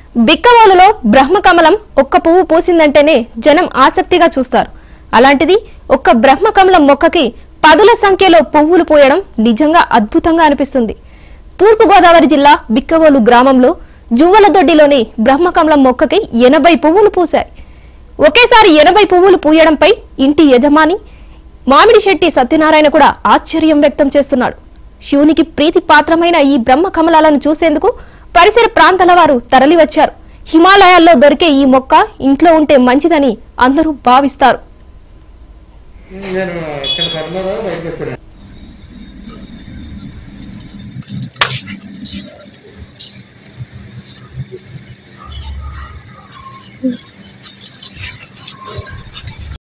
బిక్కవోలులో బ్రహ్మకమలం ఒక్క పువ్వు పూసిందంటేనే జనం ఆసక్తిగా చూస్తారు అలాంటిది ఒక్క బ్రహ్మకమలం మొక్కకి పదుల సంఖ్యలో పువ్వులు పూయడం నిజంగా అద్భుతంగా అనిపిస్తుంది తూర్పుగోదావరి జిల్లా బిక్కవోలు గ్రామంలో జువ్వలదొడ్డిలోని బ్రహ్మకమలం మొక్కకి ఎనభై పువ్వులు పూశాయి ఒకేసారి ఎనభై పువ్వులు పూయడంపై ఇంటి యజమాని మామిడి శెట్టి సత్యనారాయణ కూడా ఆశ్చర్యం వ్యక్తం చేస్తున్నాడు శివునికి ప్రీతి పాత్రమైన ఈ బ్రహ్మ కమలాలను చూసేందుకు పరిసర ప్రాంతాల వారు తరలివచ్చారు హిమాలయాల్లో దొరికే ఈ మొక్క ఇంట్లో ఉంటే మంచిదని అందరూ భావిస్తారు నేను ఇక్కడ పడినారా బయటకు వచ్చాను